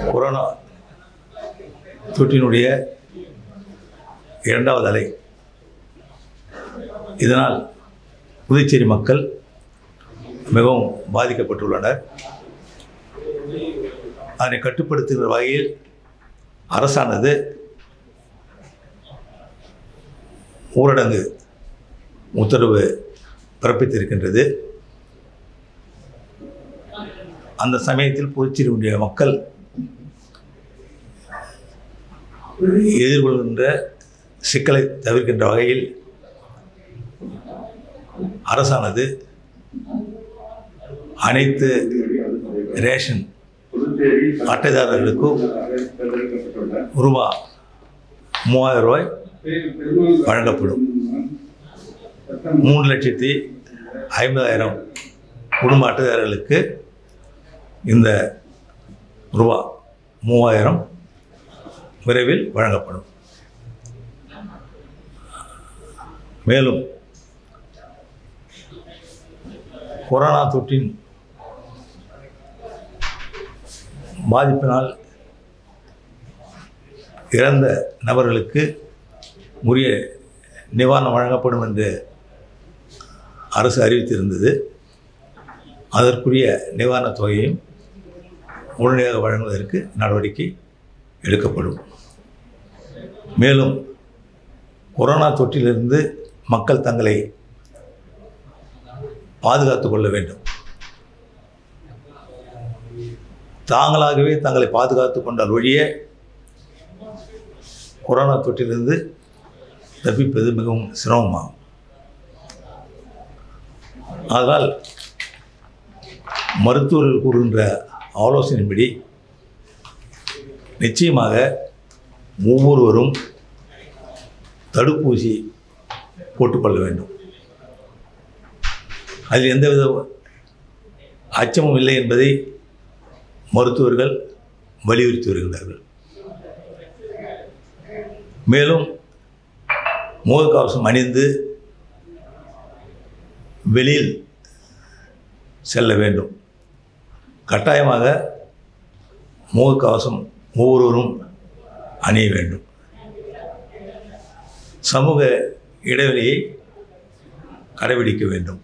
corona தொற்றினுடைய இரண்டாவது அலை இதனால் புதுச்சேரி மக்கள் மிகவும் பாதிக்கப்பட்டுள்ளனர் அதனை கட்டுப்படுத்துகிற வகையில் அரசானது ஊரடங்கு உத்தரவு பிறப்பித்திருக்கின்றது அந்த சமயத்தில் புதுச்சேரியுடைய மக்கள் எதிர்கொள்கின்ற சிக்கலை தவிர்க்கின்ற வகையில் அரசானது அனைத்து ரேஷன் அட்டைதாரர்களுக்கும் ரூபா மூவாயிரம் ரூபாய் வழங்கப்படும் மூணு லட்சத்தி ஐம்பதாயிரம் குடும்ப அட்டைதாரர்களுக்கு இந்த ரூபா மூவாயிரம் விரைவில் வழங்கப்படும் மேலும் கொரோனா தொற்றின் பாதிப்பினால் இறந்த நபர்களுக்கு உரிய நிவாரணம் வழங்கப்படும் என்று அரசு அறிவித்திருந்தது அதற்குரிய நிவாரணத் தொகையையும் உடனடியாக வழங்குவதற்கு நடவடிக்கை எடுக்கப்படும் மேலும் கொரோனா தொற்றிலிருந்து மக்கள் தங்களை பாதுகாத்து கொள்ள வேண்டும் தாங்களாகவே தங்களை பாதுகாத்து கொண்டால் ஒழிய கொரோனா தொற்றிலிருந்து தப்பிப்பது மிகவும் சிரமமாகும் அதனால் மருத்துவர்கள் கூறுகின்ற ஆலோசனையின்படி நிச்சயமாக ஒவ்வொருவரும் தடுப்பூசி போட்டுக்கொள்ள வேண்டும் அதில் எந்தவித அச்சமும் இல்லை என்பதை மருத்துவர்கள் வலியுறுத்தி வருகின்றார்கள் மேலும் முகக்கவசம் அணிந்து வெளியில் செல்ல வேண்டும் கட்டாயமாக முகக்கவசம் ஒவ்வொருவரும் அணிய வேண்டும் சமூக இடைவெளியை கடைபிடிக்க வேண்டும்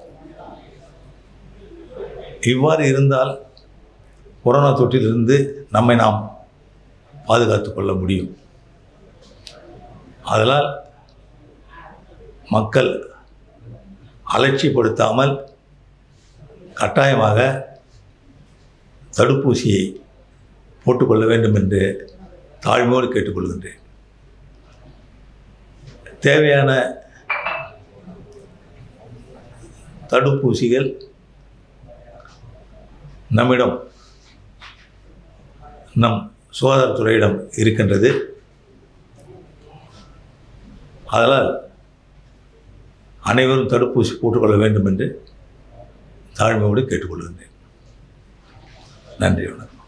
இவ்வாறு இருந்தால் கொரோனா தொற்றிலிருந்து நம்மை நாம் பாதுகாத்து கொள்ள முடியும் அதனால் மக்கள் அலட்சியப்படுத்தாமல் கட்டாயமாக தடுப்பூசியை போட்டுக்கொள்ள வேண்டும் என்று தாழ்மையோடு கேட்டுக்கொள்கின்றேன் தேவையான தடுப்பூசிகள் நம்மிடம் நம் சுகாதாரத்துறையிடம் இருக்கின்றது அதனால் அனைவரும் தடுப்பூசி போட்டுக்கொள்ள வேண்டும் என்று தாழ்மையோடு கேட்டுக்கொள்கின்றேன் நன்றி வணக்கம்